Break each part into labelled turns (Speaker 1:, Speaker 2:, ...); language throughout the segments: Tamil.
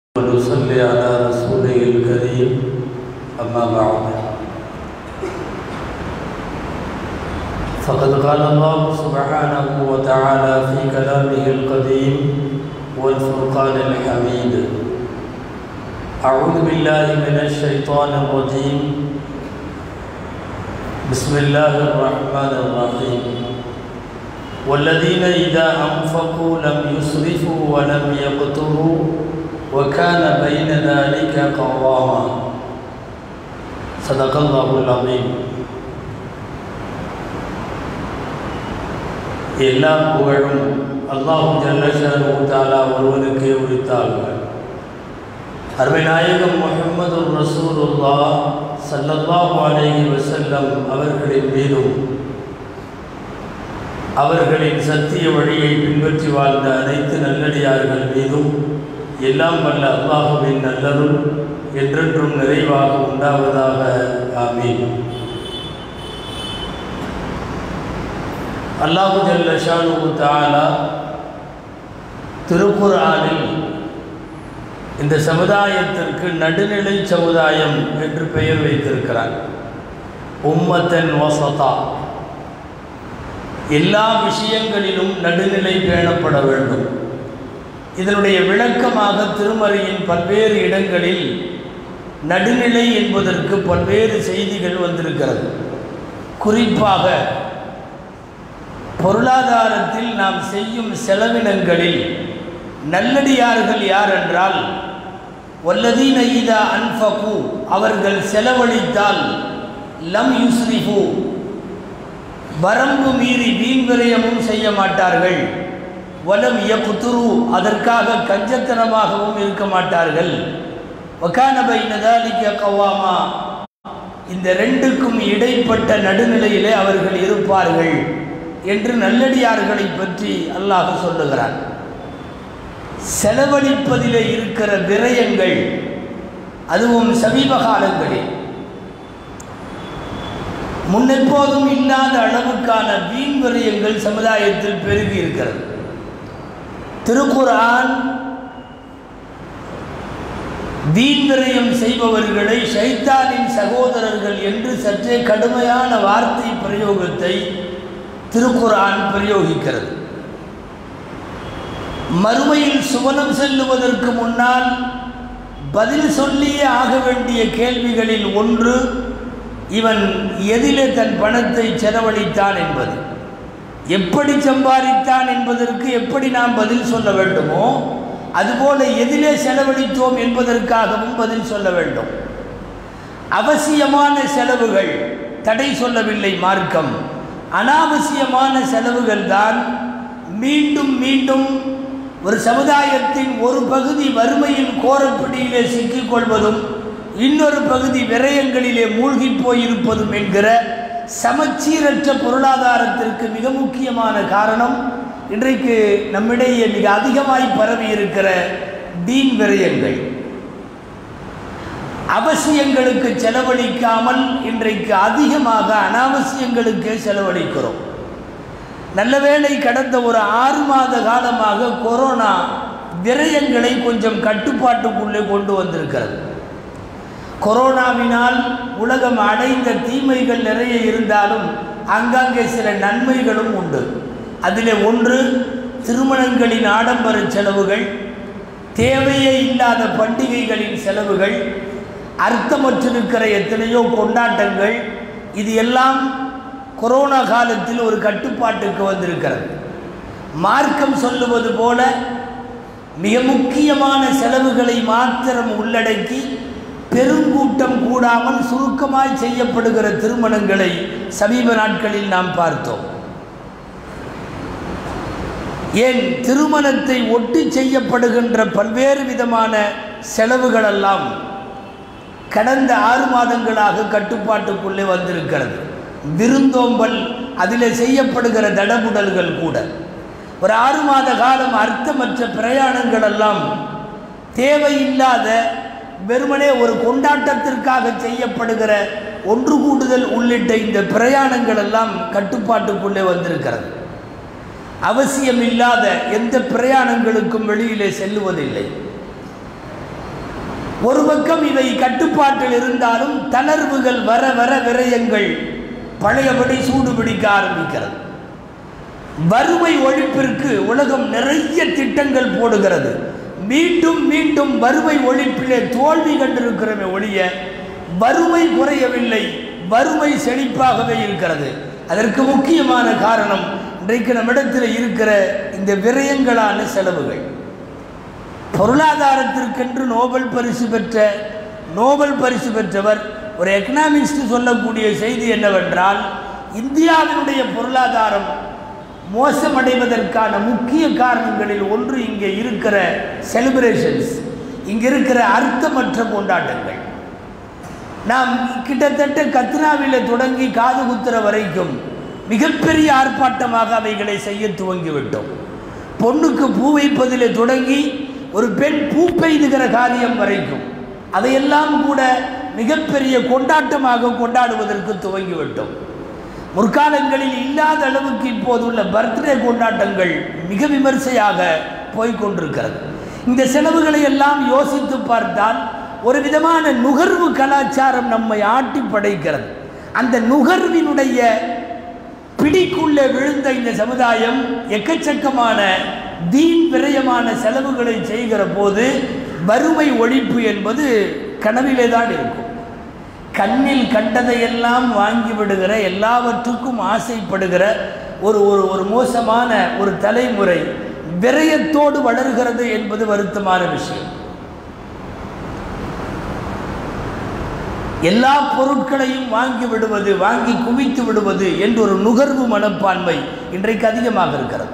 Speaker 1: ونصلي على رسوله الكريم أما بعد فقد قال الله سبحانه وتعالى في كلامه القديم والفرقان الحميد أعوذ بالله من الشيطان الرجيم بسم الله الرحمن الرحيم والذين إذا أنفقوا لم يسرفوا ولم يقتروا وكان بين ذلك قواما صدق الله العظيم எல்லா புகழும் அல்லாஹு ஜல்லஷானு தாலா ஒருவனுக்கே உரித்தார்கள் அருமைநாயகம் முஹம்மது ரசூலுல்லா சல்லல்லாஹு அலைஹி வஸல்லம் அவர்களின் மீதும் அவர்களின் சத்திய வழியை பின்பற்றி வாழ்ந்த அனைத்து நல்லடியார்கள் மீதும் எல்லாம் வல்ல அல்லாஹுவின் நல்லருள் என்றென்றும் நிறைவாக உண்டாவதாக ஆமீன் அல்லாஹு ஜல்ல ஷானு தாலா திருக்குர்ஆனில் இந்த சமுதாயத்திற்கு நடுநிலை சமுதாயம் என்று பெயர் வைத்திருக்கிறார் உம்மத்தன் வசதா எல்லா விஷயங்களிலும் நடுநிலை பேணப்பட வேண்டும் இதனுடைய விளக்கமாக திருமறையின் பல்வேறு இடங்களில் நடுநிலை என்பதற்கு பல்வேறு செய்திகள் வந்திருக்கிறது குறிப்பாக பொருளாதாரத்தில் நாம் செய்யும் செலவினங்களில் நல்லடியார்கள் யார் என்றால் வல்லதீன ஈதா அன்ஃபகு அவர்கள் செலவழித்தால் லம் யுஸ்ரிஃபு வரம்பு மீறி வீண் விரயமும் செய்ய மாட்டார்கள் வலம் இயக்குத்துரு அதற்காக கஞ்சத்தனமாகவும் இருக்க மாட்டார்கள் ஒகானபை நதாலிக்க கவாமா இந்த ரெண்டுக்கும் இடைப்பட்ட நடுநிலையிலே அவர்கள் இருப்பார்கள் என்று நல்லடியார்களை பற்றி அல்லாஹ் சொல்லுகிறார் செலவழிப்பதிலே இருக்கிற விரயங்கள் அதுவும் சமீப காலங்களில் முன்னெப்போதும் இல்லாத அளவுக்கான வீண் விரயங்கள் சமுதாயத்தில் பெருகி இருக்கிறது திருக்குரான் வீண் விரயம் செய்பவர்களை ஷைத்தானின் சகோதரர்கள் என்று சற்றே கடுமையான வார்த்தை பிரயோகத்தை திருக்குரான் பிரயோகிக்கிறது மறுமையில் சுவனம் செல்லுவதற்கு முன்னால் பதில் சொல்லியே ஆக வேண்டிய கேள்விகளில் ஒன்று இவன் எதிலே தன் பணத்தை செலவழித்தான் என்பது எப்படி சம்பாதித்தான் என்பதற்கு எப்படி நாம் பதில் சொல்ல வேண்டுமோ அதுபோல எதிலே செலவழித்தோம் என்பதற்காகவும் பதில் சொல்ல வேண்டும் அவசியமான செலவுகள் தடை சொல்லவில்லை மார்க்கம் அனாவசியமான செலவுகள் தான் மீண்டும் மீண்டும் ஒரு சமுதாயத்தின் ஒரு பகுதி வறுமையின் கோரப்பிடியிலே சிக்கிக்கொள்வதும் இன்னொரு பகுதி விரயங்களிலே மூழ்கி போயிருப்பதும் என்கிற சமச்சீரற்ற பொருளாதாரத்திற்கு மிக முக்கியமான காரணம் இன்றைக்கு நம்மிடையே மிக அதிகமாய் பரவி இருக்கிற தீன் விரயங்கள் அவசியங்களுக்கு செலவழிக்காமல் இன்றைக்கு அதிகமாக அனாவசியங்களுக்கே செலவழிக்கிறோம் நல்ல வேளை கடந்த ஒரு ஆறு மாத காலமாக கொரோனா விரயங்களை கொஞ்சம் கட்டுப்பாட்டுக்குள்ளே கொண்டு வந்திருக்கிறது கொரோனாவினால் உலகம் அடைந்த தீமைகள் நிறைய இருந்தாலும் அங்கங்கே சில நன்மைகளும் உண்டு அதில் ஒன்று திருமணங்களின் ஆடம்பர செலவுகள் தேவையே இல்லாத பண்டிகைகளின் செலவுகள் அர்த்தமற்றிருக்கிற எத்தனையோ கொண்டாட்டங்கள் இது எல்லாம் கொரோனா காலத்தில் ஒரு கட்டுப்பாட்டுக்கு வந்திருக்கிறது மார்க்கம் சொல்லுவது போல மிக முக்கியமான செலவுகளை மாத்திரம் உள்ளடக்கி பெருங்கூட்டம் கூடாமல் சுருக்கமாய் செய்யப்படுகிற திருமணங்களை சமீப நாட்களில் நாம் பார்த்தோம் ஏன் திருமணத்தை ஒட்டி செய்யப்படுகின்ற பல்வேறு விதமான செலவுகளெல்லாம் கடந்த ஆறு மாதங்களாக கட்டுப்பாட்டுக்குள்ளே வந்திருக்கிறது விருந்தோம்பல் அதில் செய்யப்படுகிற தடபுடல்கள் கூட ஒரு ஆறு மாத காலம் அர்த்தமற்ற பிரயாணங்கள் எல்லாம் தேவையில்லாத வெறுமனே ஒரு கொண்டாட்டத்திற்காக செய்யப்படுகிற ஒன்று கூடுதல் உள்ளிட்ட இந்த பிரயாணங்கள் எல்லாம் கட்டுப்பாட்டுக்குள்ளே வந்திருக்கிறது அவசியம் இல்லாத எந்த பிரயாணங்களுக்கும் வெளியிலே செல்லுவதில்லை ஒரு பக்கம் இவை கட்டுப்பாட்டில் இருந்தாலும் தளர்வுகள் வர வர விரயங்கள் பழையபடி சூடு பிடிக்க ஆரம்பிக்கிறது வறுமை ஒழிப்பிற்கு உலகம் நிறைய திட்டங்கள் போடுகிறது மீண்டும் மீண்டும் வறுமை ஒழிப்பிலே தோல்வி கண்டிருக்கிறோமே ஒழிய வறுமை குறையவில்லை வறுமை செழிப்பாகவே இருக்கிறது அதற்கு முக்கியமான காரணம் இன்றைக்கு நம்மிடத்தில் இருக்கிற இந்த விரயங்களான செலவுகள் பொருளாதாரத்திற்கென்று நோபல் பரிசு பெற்ற நோபல் பரிசு பெற்றவர் ஒரு எக்கனாமிக்ஸ்ட் சொல்லக்கூடிய செய்தி என்னவென்றால் இந்தியாவினுடைய பொருளாதாரம் மோசமடைவதற்கான முக்கிய காரணங்களில் ஒன்று இங்கே இருக்கிற செலிப்ரேஷன்ஸ் இங்கே இருக்கிற அர்த்தமற்ற கொண்டாட்டங்கள் நாம் கிட்டத்தட்ட கத்னாவில் தொடங்கி காது குத்துற வரைக்கும் மிகப்பெரிய ஆர்ப்பாட்டமாக அவைகளை செய்ய துவங்கிவிட்டோம் பொண்ணுக்கு பூ வைப்பதிலே தொடங்கி ஒரு பெண் பூ பெய்துகிற காரியம் வரைக்கும் அதையெல்லாம் கூட மிகப்பெரிய கொண்டாட்டமாக கொண்டாடுவதற்கு துவங்கிவிட்டோம் முற்காலங்களில் இல்லாத அளவுக்கு இப்போதுள்ள பர்த்டே கொண்டாட்டங்கள் மிக விமர்சையாக போய்கொண்டிருக்கிறது இந்த செலவுகளை எல்லாம் யோசித்து பார்த்தால் ஒரு விதமான நுகர்வு கலாச்சாரம் நம்மை ஆட்டி படைக்கிறது அந்த நுகர்வினுடைய பிடிக்குள்ளே விழுந்த இந்த சமுதாயம் எக்கச்சக்கமான தீன் விரயமான செலவுகளை செய்கிற போது வறுமை ஒழிப்பு என்பது கனவிலே தான் இருக்கும் கண்ணில் கண்டதையெல்லாம் வாங்கி விடுகிற எல்லாவற்றுக்கும் ஆசைப்படுகிற ஒரு ஒரு ஒரு மோசமான ஒரு தலைமுறை விரயத்தோடு வளர்கிறது என்பது வருத்தமான விஷயம் எல்லா பொருட்களையும் வாங்கி விடுவது வாங்கி குவித்து விடுவது என்று ஒரு நுகர்வு மனப்பான்மை இன்றைக்கு அதிகமாக இருக்கிறது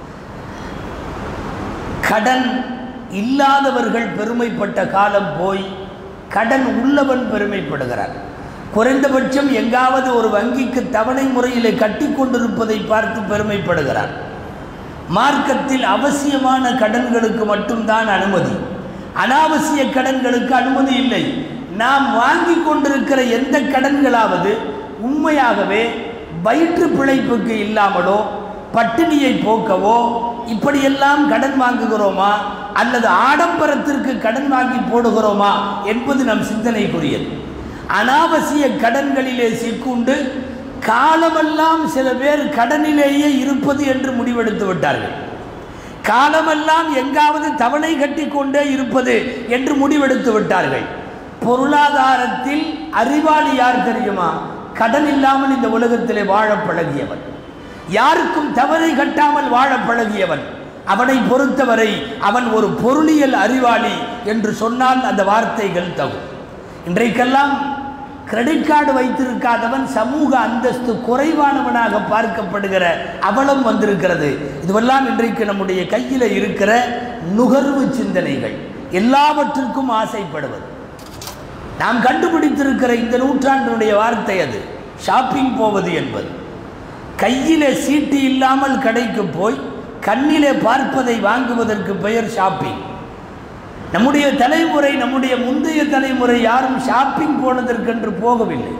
Speaker 1: கடன் இல்லாதவர்கள் பெருமைப்பட்ட காலம் போய் கடன் உள்ளவன் பெருமைப்படுகிறார் குறைந்தபட்சம் எங்காவது ஒரு வங்கிக்கு தவணை முறையிலே கட்டி கொண்டிருப்பதை பார்த்து பெருமைப்படுகிறார் மார்க்கத்தில் அவசியமான கடன்களுக்கு மட்டும்தான் அனுமதி அனாவசிய கடன்களுக்கு அனுமதி இல்லை நாம் வாங்கி கொண்டிருக்கிற எந்த கடன்களாவது உண்மையாகவே வயிற்று பிழைப்புக்கு இல்லாமலோ பட்டினியை போக்கவோ இப்படியெல்லாம் கடன் வாங்குகிறோமா அல்லது ஆடம்பரத்திற்கு கடன் வாங்கி போடுகிறோமா என்பது நம் சிந்தனைக்குரியது அனாவசிய கடன்களிலே சிக்குண்டு காலமெல்லாம் சில பேர் கடனிலேயே இருப்பது என்று முடிவெடுத்து விட்டார்கள் காலமெல்லாம் எங்காவது தவணை கட்டி கொண்டே இருப்பது என்று முடிவெடுத்து விட்டார்கள் பொருளாதாரத்தில் அறிவாளி யார் தெரியுமா கடன் இல்லாமல் இந்த உலகத்திலே வாழ பழகியவன் யாருக்கும் தவறை கட்டாமல் வாழ பழகியவன் அவனை பொறுத்தவரை அவன் ஒரு பொருளியல் அறிவாளி என்று சொன்னால் அந்த வார்த்தைகள் தகும் இன்றைக்கெல்லாம் கிரெடிட் கார்டு வைத்திருக்காதவன் சமூக அந்தஸ்து குறைவானவனாக பார்க்கப்படுகிற அவலம் வந்திருக்கிறது இதுவெல்லாம் இன்றைக்கு நம்முடைய கையில் இருக்கிற நுகர்வு சிந்தனைகள் எல்லாவற்றிற்கும் ஆசைப்படுவது நாம் கண்டுபிடித்திருக்கிற இந்த நூற்றாண்டினுடைய வார்த்தை அது ஷாப்பிங் போவது என்பது கையிலே சீட்டு இல்லாமல் கடைக்கு போய் கண்ணிலே பார்ப்பதை வாங்குவதற்கு பெயர் ஷாப்பிங் நம்முடைய தலைமுறை நம்முடைய முந்தைய தலைமுறை யாரும் ஷாப்பிங் போனதற்கென்று போகவில்லை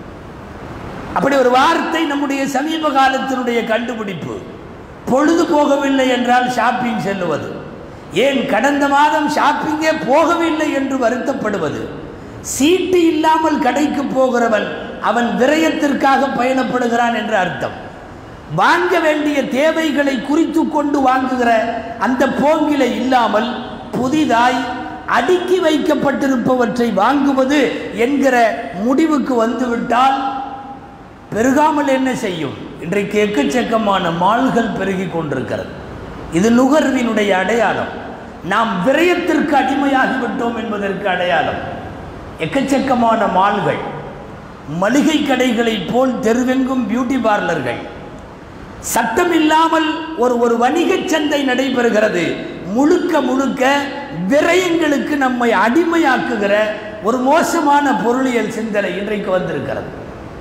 Speaker 1: அப்படி ஒரு வார்த்தை நம்முடைய சமீப காலத்தினுடைய கண்டுபிடிப்பு பொழுது போகவில்லை என்றால் ஷாப்பிங் செல்லுவது ஏன் கடந்த மாதம் ஷாப்பிங்கே போகவில்லை என்று வருத்தப்படுவது சீட்டு இல்லாமல் கடைக்கு போகிறவன் அவன் விரயத்திற்காக பயணப்படுகிறான் என்று அர்த்தம் வாங்க வேண்டிய தேவைகளை குறித்து கொண்டு வாங்குகிற அந்த போங்கில இல்லாமல் புதிதாய் அடுக்கி வைக்கப்பட்டிருப்பவற்றை வாங்குவது என்கிற முடிவுக்கு வந்துவிட்டால் பெருகாமல் என்ன செய்யும் இன்றைக்கு எக்கச்சக்கமான மால்கள் பெருகி கொண்டிருக்கிறது இது நுகர்வினுடைய அடையாளம் நாம் விரயத்திற்கு அடிமையாகிவிட்டோம் என்பதற்கு அடையாளம் எக்கச்சக்கமான மால்கள் மளிகை கடைகளைப் போல் தெருவெங்கும் பியூட்டி பார்லர்கள் சட்டம் இல்லாமல் ஒரு ஒரு வணிகச் சந்தை நடைபெறுகிறது முழுக்க முழுக்க விரயங்களுக்கு நம்மை அடிமையாக்குகிற ஒரு மோசமான பொருளியல் சிந்தனை இன்றைக்கு வந்திருக்கிறது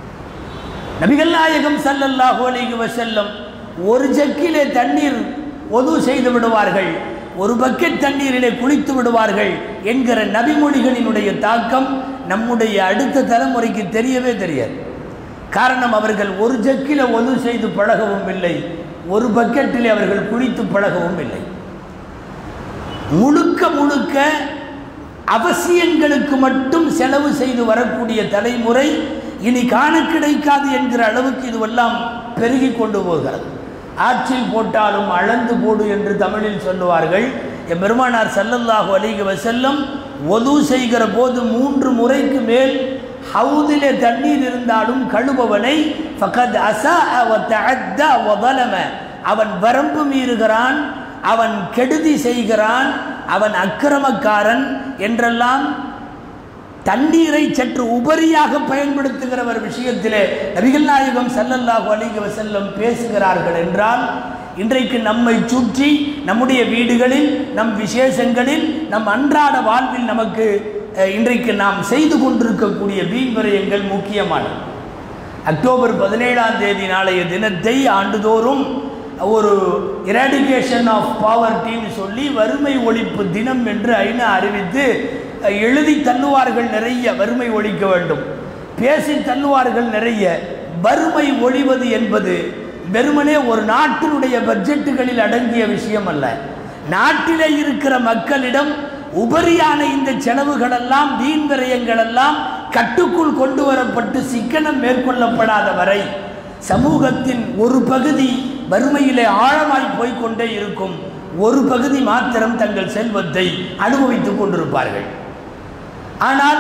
Speaker 1: நபிகள் நாயகம் ஸல்லல்லாஹு அலைஹி வஸல்லம் ஒரு ஜக்கிலே தண்ணீர் ஒது செய்து விடுவார்கள் ஒரு பக்கெட் தண்ணீரிலே குளித்து விடுவார்கள் என்கிற நபிமொழிகளினுடைய தாக்கம் நம்முடைய அடுத்த தலைமுறைக்கு தெரியவே தெரியாது காரணம் அவர்கள் ஒரு ஜக்கில ஒது செய்து பழகவும் இல்லை ஒரு பக்கெட்டிலே அவர்கள் குளித்து பழகவும் இல்லை முழுக்க முழுக்க அவசியங்களுக்கு மட்டும் செலவு செய்து வரக்கூடிய தலைமுறை இனி காண கிடைக்காது என்கிற அளவுக்கு இதுவெல்லாம் பெருகி கொண்டு போகிறது ஆற்றில் போட்டாலும் அளந்து போடு என்று தமிழில் சொல்லுவார்கள் என் பெருமானார் ஸல்லல்லாஹு அலைஹி வஸல்லம் ஒது செய்கிற போது மூன்று முறைக்கு மேல் ஹவுதிலே தண்ணீர் இருந்தாலும் கழுபவனை ஃபகத் அசா தஅத்தா வதலம அவன் வரம்பு மீறுகிறான் அவன் கெடுதி செய்கிறான் அவன் அக்கிரமக்காரன் என்றெல்லாம் தண்ணீரை சற்று உபரியாக பயன்படுத்துகிறவர் விஷயத்திலே நபிகள் நாயகம் ஸல்லல்லாஹு அலைஹி வஸல்லம் பேசுகிறார்கள் என்றால் இன்றைக்கு நம்மை சுற்றி நம்முடைய வீடுகளில் நம் விசேஷங்களில் நம் அன்றாட வாழ்வில் நமக்கு அஹ், இன்றைக்கு நாம் செய்து கொண்டிருக்கக்கூடிய வீண் விரயங்கள் முக்கியமானது அக்டோபர் பதினேழாம் தேதி நாளைய தினத்தை ஆண்டுதோறும் ஒரு இராடிகேஷன் ஆஃப் பாவர்ட்டின்னு சொல்லி வறுமை ஒழிப்பு தினம் என்று ஐநா அறிவித்து அஹ், எழுதி தள்ளுவார்கள் நிறைய வறுமை ஒழிக்க வேண்டும் பேசி தள்ளுவார்கள் நிறைய வறுமை ஒழிவது என்பது வெறுமனே ஒரு நாட்டினுடைய பட்ஜெட்டுகளில் அடங்கிய விஷயம் அல்ல நாட்டிலே இருக்கிற மக்களிடம் உபரியான இந்த செலவுகளெல்லாம் வீண் விரயங்களெல்லாம் கட்டுக்குள் கொண்டு வரப்பட்டு சிக்கனம் மேற்கொள்ளப்படாத வரை சமூகத்தின் ஒரு பகுதி வறுமையிலே ஆழமாய் போய்க்கொண்டே இருக்கும் ஒரு பகுதி மாத்திரம் தங்கள் செல்வத்தை அனுபவித்துக் கொண்டிருப்பார்கள் ஆனால்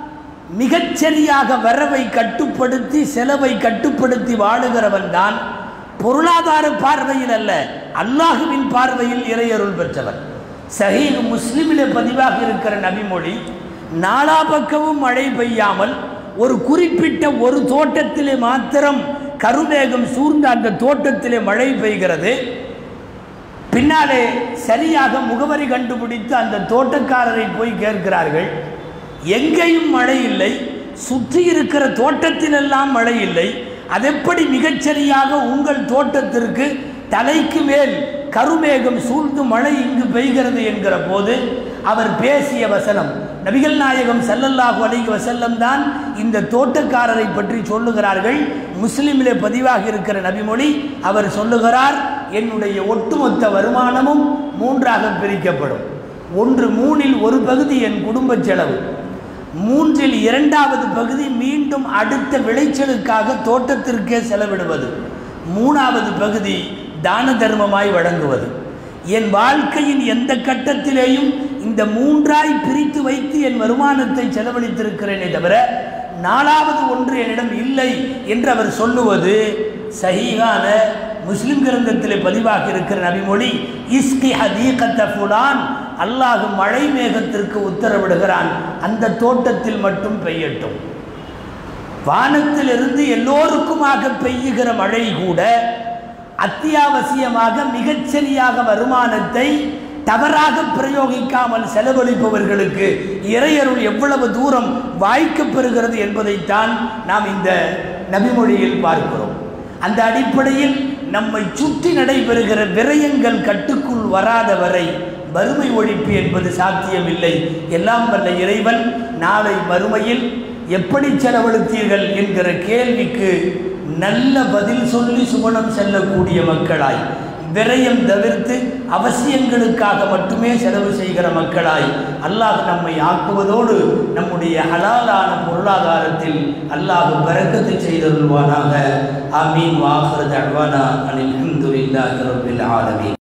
Speaker 1: மிகச்சரியாக வரவை கட்டுப்படுத்தி செலவை கட்டுப்படுத்தி வாழுகிறவன் தான் பொருளாதார பார்வையில் அல்ல அல்லாஹுவின் பார்வையில் இறையருள் பெற்றவன் சஹீஹ் முஸ்லிமிலே பதிவாக இருக்கிற நபிமொழி நாலா பக்கமும் மழை பெய்யாமல் ஒரு குறிப்பிட்ட ஒரு தோட்டத்திலே மாத்திரம் கருமேகம் சூழ்ந்த அந்த தோட்டத்திலே மழை பெய்கிறது பின்னாலே சரியாக முகவரி கண்டுபிடித்து அந்த தோட்டக்காரரை போய் கேட்கிறார்கள் எங்கேயும் மழை இல்லை சுற்றி இருக்கிற தோட்டத்திலெல்லாம் மழை இல்லை அதெப்படி மிகச்சரியாக உங்கள் தோட்டத்திற்கு தலைக்கு மேல் கருமேகம் சூழ்ந்து மழை இங்கு பெய்கிறது என்கிற போது அவர் பேசிய வசனம் நபிகள் நாயகம் ஸல்லல்லாஹு அலைஹி வஸல்லம் தான் இந்த தோட்டக்காரரை பற்றி சொல்லுகிறார்கள் முஸ்லிமிலே பதிவாக இருக்கிற நபிமொழி அவர் சொல்லுகிறார் என்னுடைய ஒட்டுமொத்த வருமானமும் மூன்றாக பிரிக்கப்படும் ஒன்று மூணில் ஒரு பகுதி என் குடும்ப செலவு மூன்றில் இரண்டாவது பகுதி மீண்டும் அடுத்த விளைச்சலுக்காக தோட்டத்திற்கே செலவிடுவது மூணாவது பகுதி தான தர்மமாய் வழங்குவது என் வாழ்க்கையின் எந்த கட்டத்திலேயும் இந்த மூன்றாய் பிரித்து வைத்து என் வருமானத்தை செலவழித்திருக்கிறேனே தவிர நாலாவது ஒன்று என்னிடம் இல்லை என்று அவர் சொல்லுவது சஹீகான முஸ்லிம் கிரந்தத்திலே பதிவாக இருக்கிற நபிமொழி இஸ்கி ஹதீகத்த ஃபுலான் அல்லாஹ் மழை மேகத்திற்கு உத்தரவிடுகிறான் அந்த தோட்டத்தில் மட்டும் பெய்யட்டும் வானத்திலிருந்து எல்லோருக்குமாக பெய்யுகிற மழை கூட அத்தியாவசியமாக மிகச்சரியாக வருமானத்தை தவறாக பிரயோகிக்காமல் செலவழிப்பவர்களுக்கு இறையருள் எவ்வளவு தூரம் வாய்க்கப் பெறுகிறது என்பதைத்தான் நாம் இந்த நபிமொழியில் பார்க்கிறோம் அந்த அடிப்படையில் நம்மை சுற்றி நடைபெறுகிற விரயங்கள் கட்டுக்குள் வராத வரை வறுமை ஒழிப்பு என்பது சாத்தியமில்லை எல்லாம் வல்ல இறைவன் நாளை மறுமையில் எப்படி செலவழித்தீர்கள் என்கிற கேள்விக்கு நல்ல பதில் சொல்லி சுமணம் செல்லக்கூடிய மக்களாய் விரயம் தவிர்த்து அவசியங்களுக்காக மட்டுமே செலவு செய்கிற மக்களாய் அல்லாஹ் நம்மை ஆக்குவதோடு நம்முடைய ஹலாலான பொருளாதாரத்தில் அல்லாஹ் பரக்கத்து செய்தருள்வானாக ஆமீன் வாஹர் தழ்வானா அனில் அஹமதுல்லாஹி ரப்பில் ஆலமீன்